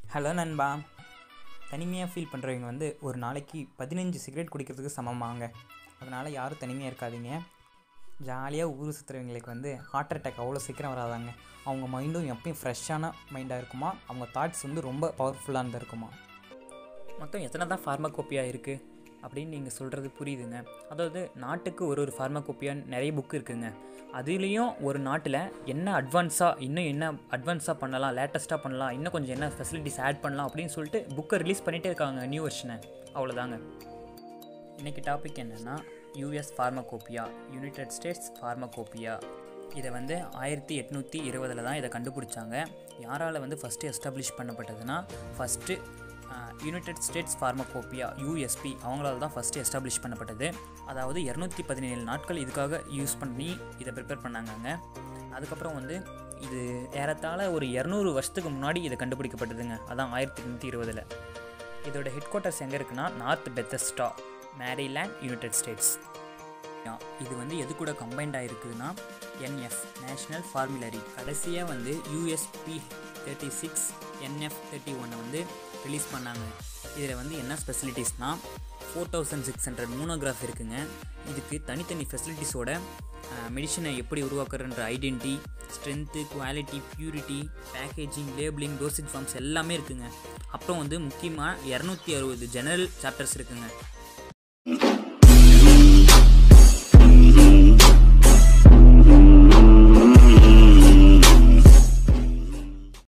hello நண்பா தனிமையாக feel பண்ணுறவங்க வந்து ஒரு நாளைக்கு பதினஞ்சு சிகரெட் குடிக்கிறதுக்கு சமமாங்க அதனால் யாரும் தனிமையாக இருக்காதீங்க ஜாலியாக ஊர் சுற்றுறவங்களுக்கு வந்து ஹார்ட் அட்டாக் அவ்வளோ சீக்கிரம் வராதாங்க அவங்க மைண்டும் எப்பயும் ஃப்ரெஷ்ஷான மைண்டாக இருக்குமா அவங்க தாட்ஸ் வந்து ரொம்ப பவர்ஃபுல்லாக இருக்குமா மொத்தம் எத்தனை தான் ஃபார்மகோப்பியாக இருக்குது அப்படின்னு நீங்கள் சொல்கிறது புரியுதுங்க அதாவது நாட்டுக்கு ஒரு ஒரு ஃபார்மகோப்பியாக நிறைய புக்கு இருக்குங்க அதுலேயும் ஒரு நாட்டில் என்ன அட்வான்ஸாக இன்னும் என்ன அட்வான்ஸாக பண்ணலாம் லேட்டஸ்ட்டாக பண்ணலாம் இன்னும் கொஞ்சம் என்ன ஃபெசிலிட்டிஸ் ஆட் பண்ணலாம் அப்படின்னு சொல்லிட்டு புக்கை ரிலீஸ் பண்ணிகிட்டே இருக்காங்க நியூ வெர்ஷனை அவ்வளோதாங்க இன்றைக்கி டாபிக் என்னென்னா US pharmacopoeia United States pharmacopoeia இதை வந்து ஆயிரத்தி எட்நூற்றி இருபதில் தான் இதை கண்டுபிடிச்சாங்க யாரால் வந்து ஃபஸ்ட்டு எஸ்டாப்ளிஷ் பண்ணப்பட்டதுன்னா first United States pharmacopoeia USP அவங்களால தான் ஃபஸ்ட்டு எஸ்டாப்ளிஷ் பண்ணப்பட்டது அதாவது இரநூத்தி பதினேழு நாட்கள் இதுக்காக யூஸ் பண்ணி இதை ப்ரிப்பேர் பண்ணாங்கங்க அதுக்கப்புறம் வந்து இது ஏறத்தாழ ஒரு இரநூறு வருஷத்துக்கு முன்னாடி இது கண்டுபிடிக்கப்பட்டதுங்க அதான் ஆயிரத்தி எட்நூற்றி இருபதில் இதோட ஹெட் குவார்ட்டர்ஸ் எங்கே இருக்குன்னா north Bethesda Maryland United States இது வந்து எது கூட கம்பைண்ட் ஆகிருக்குதுன்னா என்எஃப் நேஷ்னல் ஃபார்முலரி கடைசியாக வந்து USP thirty six NF thirty ஒன்னை வந்து ரிலீஸ் பண்ணாங்க இதில் வந்து என்ன ஸ்பெசிலிட்டிஸ்னால் four thousand six hundred monograph இருக்குங்க இதுக்கு தனித்தனி ஃபெசிலிட்டிஸோட மெடிசனை எப்படி உருவாக்குறன்ற identity strength quality purity packaging labelling dosage forms எல்லாமே இருக்குங்க அப்புறம் வந்து முக்கியமாக இரநூத்தி அறுபது ஜெனரல் சாப்டர்ஸ் இருக்குங்க